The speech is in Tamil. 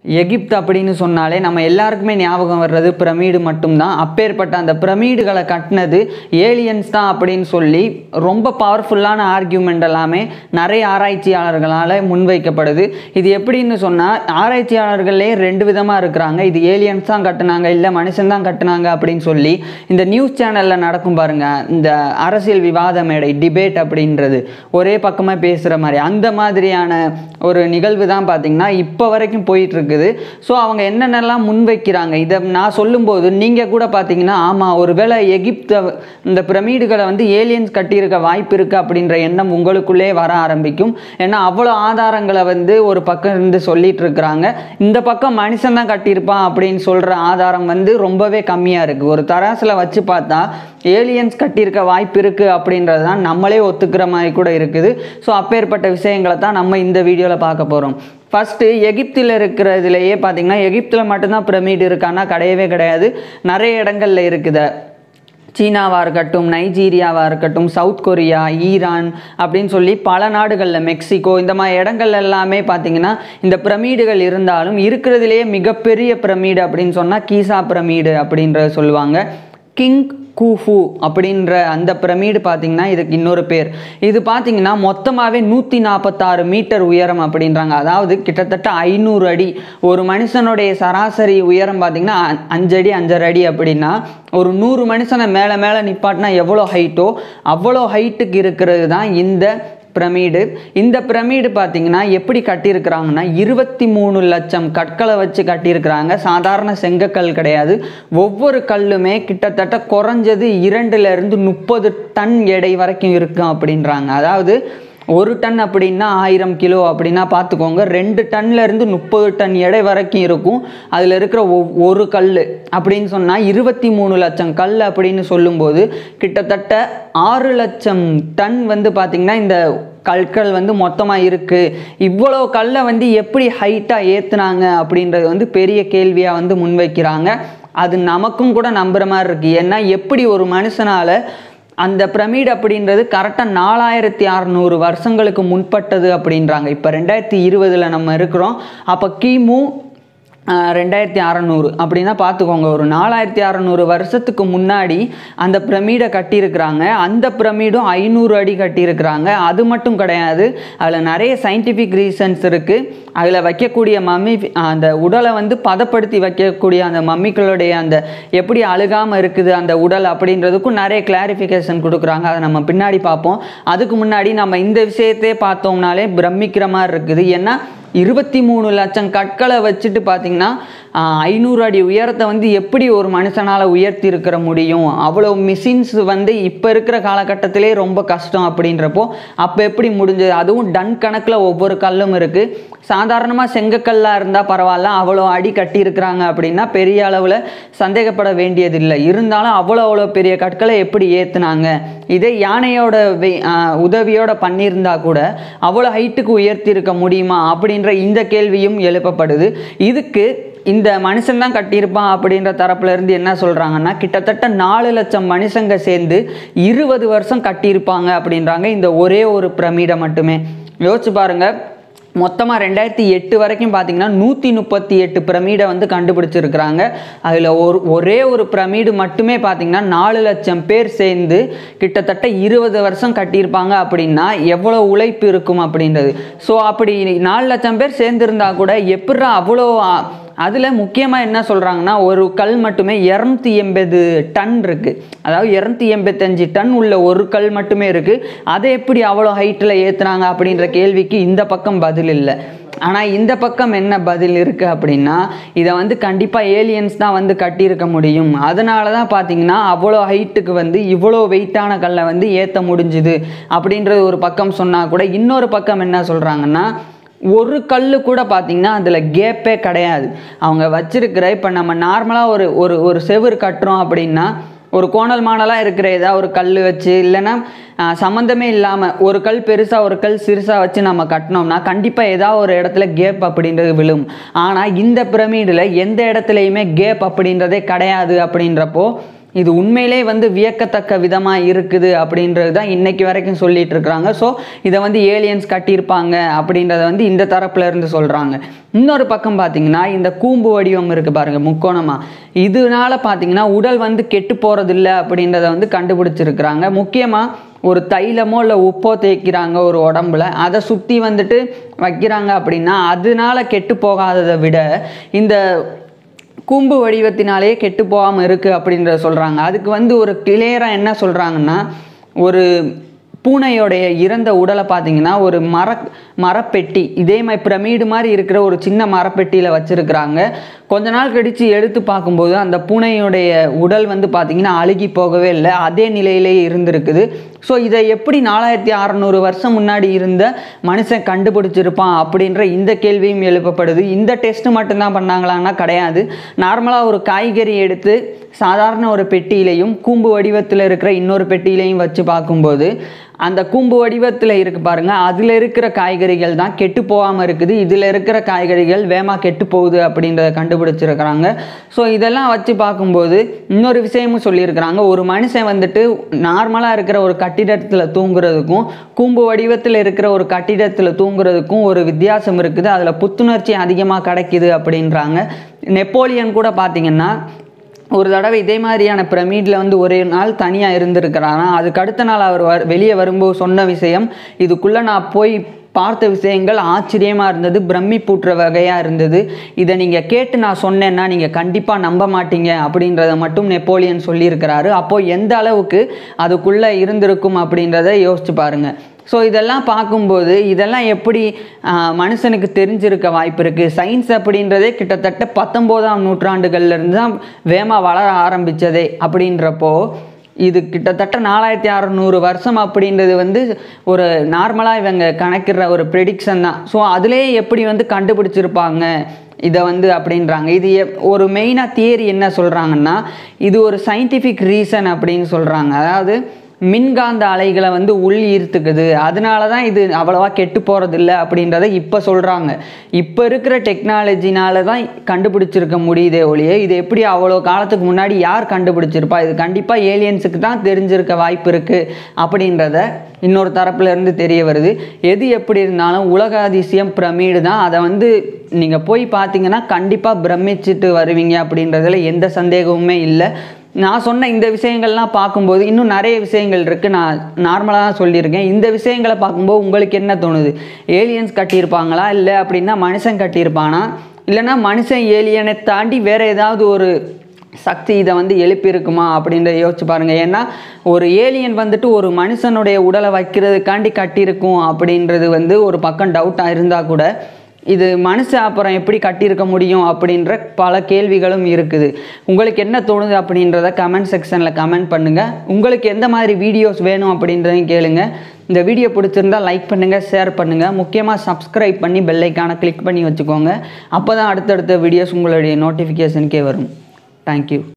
எகிப்து அப்படின்னு சொன்னாலே நம்ம எல்லாருக்குமே ஞாபகம் வர்றது பிரமிடு மட்டும்தான் அப்பேற்பட்ட அந்த பிரமிடுகளை கட்டினது ஏலியன்ஸ் தான் அப்படின்னு சொல்லி ரொம்ப பவர்ஃபுல்லான ஆர்கியூமெண்ட் எல்லாமே நிறைய ஆராய்ச்சியாளர்களால் முன்வைக்கப்படுது இது எப்படின்னு சொன்னால் ஆராய்ச்சியாளர்களே ரெண்டு விதமாக இருக்கிறாங்க இது ஏலியன்ஸ் தான் கட்டுனாங்க இல்லை மனுஷன் தான் கட்டுனாங்க அப்படின்னு சொல்லி இந்த நியூஸ் சேனலில் நடக்கும் பாருங்க இந்த அரசியல் விவாத மேடை டிபேட் அப்படின்றது ஒரே பக்கமாக பேசுகிற மாதிரி அந்த மாதிரியான ஒரு நிகழ்வு தான் பார்த்தீங்கன்னா இப்போ வரைக்கும் போயிட்டு இருக்குது ஸோ அவங்க என்னென்னலாம் முன்வைக்கிறாங்க இதை நான் சொல்லும்போது நீங்கள் கூட பார்த்தீங்கன்னா ஆமாம் ஒருவேளை எகிப்த இந்த பிரமிடுகளை வந்து ஏலியன்ஸ் கட்டியிருக்க வாய்ப்பு இருக்குது அப்படின்ற எண்ணம் உங்களுக்குள்ளே வர ஆரம்பிக்கும் ஏன்னா அவ்வளோ ஆதாரங்களை வந்து ஒரு பக்கம் இருந்து சொல்லிட்டு இருக்கிறாங்க இந்த பக்கம் மனுஷன் தான் கட்டியிருப்பான் அப்படின்னு சொல்கிற ஆதாரம் வந்து ரொம்பவே கம்மியாக இருக்குது ஒரு தராசில் வச்சு பார்த்தா ஏலியன்ஸ் கட்டியிருக்க வாய்ப்பு இருக்குது அப்படின்றது தான் நம்மளே ஒத்துக்கிற மாதிரி கூட இருக்குது ஸோ அப்பேற்பட்ட விஷயங்களை தான் நம்ம இந்த வீடியோவில் பார்க்க போகிறோம் ஃபஸ்ட்டு எகிப்தில் இருக்கிறதுலையே பார்த்தீங்கன்னா எகிப்தில் மட்டும்தான் பிரமிடு இருக்கான்னா கிடையவே கிடையாது நிறைய இடங்கள்ல இருக்குது சீனாவாக இருக்கட்டும் நைஜீரியாவாக இருக்கட்டும் சவுத் கொரியா ஈரான் அப்படின்னு சொல்லி பல நாடுகளில் மெக்சிகோ இந்த மாதிரி இடங்கள் எல்லாமே பார்த்தீங்கன்னா இந்த பிரமிடுகள் இருந்தாலும் இருக்கிறதுலேயே மிகப்பெரிய பிரமிடு அப்படின்னு சொன்னால் கீசா பிரமிடு அப்படின்றத சொல்லுவாங்க கிங் கூஃபு அப்படின்ற அந்த பிரமிடு பார்த்தீங்கன்னா இதுக்கு இன்னொரு பேர் இது பார்த்தீங்கன்னா மொத்தமாகவே நூற்றி நாற்பத்தாறு மீட்டர் உயரம் அப்படின்றாங்க அதாவது கிட்டத்தட்ட ஐநூறு அடி ஒரு மனுஷனுடைய சராசரி உயரம் பார்த்தீங்கன்னா அ- அஞ்சு அடி அஞ்சரை அடி அப்படின்னா ஒரு நூறு மனுஷனை மேலே மேலே நிப்பாட்டினா எவ்வளோ ஹைட்டோ அவ்வளோ ஹைட்டுக்கு இருக்கிறது தான் இந்த பிரமிடு இந்த பிரமிடு பார்த்தீங்கன்னா எப்படி கட்டியிருக்கிறாங்கன்னா இருபத்தி மூணு லட்சம் கற்களை வச்சு கட்டியிருக்கிறாங்க சாதாரண செங்கக்கல் கிடையாது ஒவ்வொரு கல்லுமே கிட்டத்தட்ட குறைஞ்சது இரண்டுல இருந்து முப்பது டன் எடை வரைக்கும் இருக்கும் அப்படின்றாங்க அதாவது ஒரு டன் அப்படின்னா ஆயிரம் கிலோ அப்படின்னா பார்த்துக்கோங்க ரெண்டு டன்ல இருந்து முப்பது டன் எடை வரைக்கும் இருக்கும் அதில் இருக்கிற ஒவ்- ஒரு கல் அப்படின்னு சொன்னால் இருபத்தி மூணு லட்சம் கல் அப்படின்னு சொல்லும்போது கிட்டத்தட்ட ஆறு லட்சம் டன் வந்து பார்த்திங்கன்னா இந்த கற்கள் வந்து மொத்தமாக இருக்குது இவ்வளோ கல்லை வந்து எப்படி ஹைட்டாக ஏற்றுனாங்க அப்படின்றது வந்து பெரிய கேள்வியாக வந்து முன்வைக்கிறாங்க அது நமக்கும் கூட நம்புகிற மாதிரி இருக்குது ஏன்னா எப்படி ஒரு மனுஷனால் அந்த பிரமிட் அப்படின்றது கரெக்டாக நாலாயிரத்தி அறநூறு வருஷங்களுக்கு முன்பட்டது அப்படின்றாங்க இப்போ ரெண்டாயிரத்தி இருபதில் நம்ம இருக்கிறோம் அப்போ கிமு ஆஹ், ரெண்டாயிரத்தி அறநூறு அப்படின்னா பார்த்துக்கோங்க ஒரு நாலாயிரத்தி அறநூறு வருஷத்துக்கு முன்னாடி அந்த பிரமிடை கட்டியிருக்கிறாங்க அந்த பிரமிடும் ஐநூறு அடி கட்டியிருக்கிறாங்க அது மட்டும் கிடையாது அதில் நிறைய சயின்டிஃபிக் ரீசன்ஸ் இருக்குது அதில் வைக்கக்கூடிய மம்மி அந்த உடலை வந்து பதப்படுத்தி வைக்கக்கூடிய அந்த மம்மிகளுடைய அந்த எப்படி அழுகாமல் இருக்குது அந்த உடல் அப்படின்றதுக்கும் நிறைய கிளாரிஃபிகேஷன் கொடுக்குறாங்க அதை நம்ம பின்னாடி பார்ப்போம் அதுக்கு முன்னாடி நம்ம இந்த விஷயத்தையே பார்த்தோம்னாலே பிரமிக்கிற மாதிரி இருக்குது ஏன்னா இருபத்தி மூணு லட்சம் கற்களை வச்சுட்டு பார்த்தீங்கன்னா ஐநூறு அடி உயரத்தை வந்து எப்படி ஒரு மனுஷனால் உயர்த்தி இருக்கிற முடியும் அவ்வளோ மிஷின்ஸ் வந்து இப்போ இருக்கிற காலகட்டத்திலே ரொம்ப கஷ்டம் அப்படின்றப்போ அப்போ எப்படி முடிஞ்சது அதுவும் டன் கணக்கில் ஒவ்வொரு கல்லும் இருக்குது சாதாரணமாக செங்கக்கல்லாக இருந்தால் பரவாயில்ல அவ்வளோ அடி கட்டியிருக்கிறாங்க அப்படின்னா பெரிய அளவில் சந்தேகப்பட வேண்டியதில்லை இருந்தாலும் அவ்வளோ அவ்வளோ பெரிய கற்களை எப்படி ஏற்றுனாங்க இதே யானையோட வெ- ஆஹ் உதவியோட பண்ணியிருந்தா கூட அவ்வளோ ஹைட்டுக்கு உயர்த்தி இருக்க முடியுமா அப்படின்ற இந்த கேள்வியும் எழுப்பப்படுது இதுக்கு இந்த மனுஷன் தான் கட்டியிருப்பான் அப்படின்ற தரப்புல இருந்து என்ன சொல்றாங்கன்னா கிட்டத்தட்ட நாலு லட்சம் மனுஷங்க சேர்ந்து இருபது வருஷம் கட்டியிருப்பாங்க அப்படின்றாங்க இந்த ஒரே ஒரு பிரமிடை மட்டுமே யோசிச்சு பாருங்க மொத்தமாக ரெண்டாயிரத்தி எட்டு வரைக்கும் பார்த்தீங்கன்னா நூற்றி முப்பத்தி எட்டு பிரமிடை வந்து கண்டுபிடிச்சிருக்கிறாங்க அதில் ஒரு ஒரே ஒரு பிரமிடு மட்டுமே பார்த்தீங்கன்னா நாலு லட்சம் பேர் சேர்ந்து கிட்டத்தட்ட இருபது வருஷம் கட்டியிருப்பாங்க அப்படின்னா எவ்வளோ உழைப்பு இருக்கும் அப்படின்றது ஸோ அப்படி நாலு லட்சம் பேர் சேர்ந்துருந்தா கூட எப்படிரா அவ்வளோ அதில் முக்கியமாக என்ன சொல்கிறாங்கன்னா ஒரு கல் மட்டுமே இரநூத்தி எண்பது டன் இருக்குது அதாவது இரநூத்தி எண்பத்தஞ்சு டன் உள்ள ஒரு கல் மட்டுமே இருக்குது அதை எப்படி அவ்வளோ ஹைட்டில் ஏற்றுனாங்க அப்படின்ற கேள்விக்கு இந்த பக்கம் பதில் இல்லை ஆனால் இந்த பக்கம் என்ன பதில் இருக்குது அப்படின்னா இதை வந்து கண்டிப்பாக ஏலியன்ஸ் தான் வந்து கட்டியிருக்க முடியும் அதனால தான் பார்த்தீங்கன்னா அவ்வளோ ஹைட்டுக்கு வந்து இவ்வளோ வெயிட்டான கல்லை வந்து ஏற்ற முடிஞ்சுது அப்படின்றது ஒரு பக்கம் சொன்னால் கூட இன்னொரு பக்கம் என்ன சொல்கிறாங்கன்னா ஒரு கல் கூட பார்த்தீங்கன்னா அதில் கேப்பே கிடையாது அவங்க வச்சிருக்கிற இப்போ நம்ம நார்மலாக ஒரு ஒரு ஒரு செவுரு கட்டுறோம் அப்படின்னா ஒரு கோணல் மாணலாக இருக்கிற ஏதாவது ஒரு கல் வச்சு இல்லைன்னா ஆஹ், சம்மந்தமே இல்லாமல் ஒரு கல் பெருசாக ஒரு கல் சிறுசாக வச்சு நம்ம கட்டினோம்னா கண்டிப்பாக ஏதாவது ஒரு இடத்துல கேப் அப்படின்றது விழும் ஆனால் இந்த பிரமிடில் எந்த இடத்துலையுமே கேப் அப்படின்றதே கிடையாது அப்படின்றப்போ இது உண்மையிலே வந்து வியக்கத்தக்க விதமாக இருக்குது அப்படின்றது தான் இன்னைக்கு வரைக்கும் சொல்லிட்டு இருக்கிறாங்க ஸோ இதை வந்து ஏலியன்ஸ் கட்டியிருப்பாங்க அப்படின்றத வந்து இந்த தரப்புல இருந்து சொல்கிறாங்க இன்னொரு பக்கம் பார்த்தீங்கன்னா இந்த கூம்பு வடிவம் இருக்குது பாருங்க முக்கோணமாக இதனால பார்த்தீங்கன்னா உடல் வந்து கெட்டு போகிறதில்ல அப்படின்றத வந்து கண்டுபிடிச்சிருக்கிறாங்க முக்கியமாக ஒரு தைலமோ இல்லை உப்போ தேய்க்கிறாங்க ஒரு உடம்புல அதை சுற்றி வந்துட்டு வைக்கிறாங்க அப்படின்னா அதனால கெட்டு போகாததை விட இந்த கூம்பு வடிவத்தினாலேயே கெட்டு போகாமல் இருக்குது அப்படின்றத சொல்கிறாங்க அதுக்கு வந்து ஒரு கிளியராக என்ன சொல்கிறாங்கன்னா ஒரு பூனையோடைய இறந்த உடலை பார்த்தீங்கன்னா ஒரு மர மரப்பெட்டி இதே மாதிரி பிரமிடு மாதிரி இருக்கிற ஒரு சின்ன மரப்பெட்டியில் வச்சுருக்கிறாங்க கொஞ்ச நாள் கழித்து எடுத்து பார்க்கும்போது அந்த பூனையுடைய உடல் வந்து பார்த்திங்கன்னா அழுகி போகவே இல்லை அதே நிலையிலேயே இருந்திருக்குது ஸோ இதை எப்படி நாலாயிரத்தி அறநூறு வருஷம் முன்னாடி இருந்த மனுஷன் கண்டுபிடிச்சிருப்பான் அப்படின்ற இந்த கேள்வியும் எழுப்பப்படுது இந்த டெஸ்ட் மட்டும்தான் பண்ணாங்களான்னா கிடையாது நார்மலாக ஒரு காய்கறி எடுத்து சாதாரண ஒரு பெட்டியிலையும் கூம்பு வடிவத்தில் இருக்கிற இன்னொரு பெட்டியிலையும் வச்சு பார்க்கும்போது அந்த கூம்பு வடிவத்தில் இருக்கு பாருங்க அதில் இருக்கிற காய்கறிகள் தான் கெட்டு போகாமல் இருக்குது இதில் இருக்கிற காய்கறிகள் வேமா கெட்டு போகுது அப்படின்றத கண்டுபிடிச்சிருக்கிறாங்க ஸோ இதெல்லாம் வச்சு பார்க்கும்போது இன்னொரு விஷயமும் சொல்லியிருக்கிறாங்க ஒரு மனுஷன் வந்துட்டு நார்மலாக இருக்கிற ஒரு கட்டிடத்தில் தூங்குறதுக்கும் கூம்பு வடிவத்தில் இருக்கிற ஒரு கட்டிடத்தில் தூங்குறதுக்கும் ஒரு வித்தியாசம் இருக்குது அதில் புத்துணர்ச்சி அதிகமாக கிடைக்குது அப்படின்றாங்க நெப்போலியன் கூட பார்த்தீங்கன்னா ஒரு தடவை இதே மாதிரியான பிரமிடில் வந்து ஒரே நாள் தனியாக இருந்திருக்கிறாராம் அதுக்கு அடுத்த நாள் அவர் வ வெளியே வரும்போது சொன்ன விஷயம் இதுக்குள்ளே நான் போய் பார்த்த விஷயங்கள் ஆச்சரியமாக இருந்தது பிரம்மி பூட்டுற வகையாக இருந்தது இதை நீங்கள் கேட்டு நான் சொன்னேன்னா நீங்கள் கண்டிப்பாக நம்ப மாட்டீங்க அப்படின்றத மட்டும் நெப்போலியன் சொல்லியிருக்கிறாரு அப்போது எந்த அளவுக்கு அதுக்குள்ளே இருந்திருக்கும் அப்படின்றத யோசிச்சு பாருங்கள் ஸோ இதெல்லாம் பார்க்கும்போது இதெல்லாம் எப்படி ஆஹ், மனுஷனுக்கு தெரிஞ்சிருக்க வாய்ப்பு இருக்குது சயின்ஸ் அப்படின்றதே கிட்டத்தட்ட பத்தொம்போதாம் நூற்றாண்டுகள்லேருந்து தான் வேகமாக வளர ஆரம்பித்ததே அப்படின்றப்போ இது கிட்டத்தட்ட நாலாயிரத்தி அறநூறு வருஷம் அப்படின்றது வந்து ஒரு நார்மலாக இவங்க கணக்கிடுற ஒரு ப்ரெடிக்ஷன் தான் ஸோ அதுலேயே எப்படி வந்து கண்டுபிடிச்சிருப்பாங்க இதை வந்து அப்படின்றாங்க இது எப்- ஒரு மெயினாக தியரி என்ன சொல்கிறாங்கன்னா இது ஒரு சயின்டிஃபிக் ரீசன் அப்படின்னு சொல்கிறாங்க அதாவது மின்காந்த அலைகளை வந்து உள் ஈர்த்துக்குது அதனால தான் இது அவ்வளவா கெட்டு போகிறதில்ல அப்படின்றத இப்போ சொல்கிறாங்க இப்போ இருக்கிற டெக்னாலஜினால தான் கண்டுபிடிச்சிருக்க முடியுதே ஒழிய இது எப்படி அவ்வளோ காலத்துக்கு முன்னாடி யார் கண்டுபிடிச்சிருப்பா இது கண்டிப்பாக ஏலியன்ஸுக்கு தான் தெரிஞ்சிருக்க வாய்ப்பு இருக்குது அப்படின்றத இன்னொரு தரப்புல இருந்து தெரிய வருது எது எப்படி இருந்தாலும் உலக அதிசயம் பிரமிடு தான் அதை வந்து நீங்கள் போய் பார்த்தீங்கன்னா கண்டிப்பாக பிரமிச்சிட்டு வருவீங்க அப்படின்றதுல எந்த சந்தேகமுமே இல்லை நான் சொன்ன இந்த விஷயங்கள்லாம் பார்க்கும்போது இன்னும் நிறைய விஷயங்கள் இருக்குது நான் நார்மலாக தான் சொல்லியிருக்கேன் இந்த விஷயங்களை பார்க்கும்போது உங்களுக்கு என்ன தோணுது ஏலியன்ஸ் கட்டியிருப்பாங்களா இல்லை அப்படின்னா மனுஷன் கட்டியிருப்பானா இல்லைன்னா மனுஷன் ஏலியனை தாண்டி வேறு ஏதாவது ஒரு சக்தி இதை வந்து எழுப்பியிருக்குமா அப்படின்றத யோசிச்சு பாருங்கள் ஏன்னா ஒரு ஏலியன் வந்துட்டு ஒரு மனுஷனுடைய உடலை வைக்கிறதுக்காண்டி கட்டியிருக்கும் அப்படின்றது வந்து ஒரு பக்கம் டவுட்டாக இருந்தால் கூட இது மனுஷன் அப்புறம் எப்படி கட்டியிருக்க முடியும் அப்படின்ற பல கேள்விகளும் இருக்குது உங்களுக்கு என்ன தோணுது அப்படின்றத கமெண்ட் செக்ஷனில் கமெண்ட் பண்ணுங்கள் உங்களுக்கு எந்த மாதிரி வீடியோஸ் வேணும் அப்படின்றதையும் கேளுங்க இந்த வீடியோ பிடிச்சிருந்தா லைக் பண்ணுங்கள் ஷேர் பண்ணுங்கள் முக்கியமாக சப்ஸ்கிரைப் பண்ணி பெல்லைக்கான கிளிக் பண்ணி வச்சுக்கோங்க அப்போ தான் அடுத்தடுத்த வீடியோஸ் உங்களுடைய நோட்டிஃபிகேஷனுக்கே வரும் தேங்க்யூ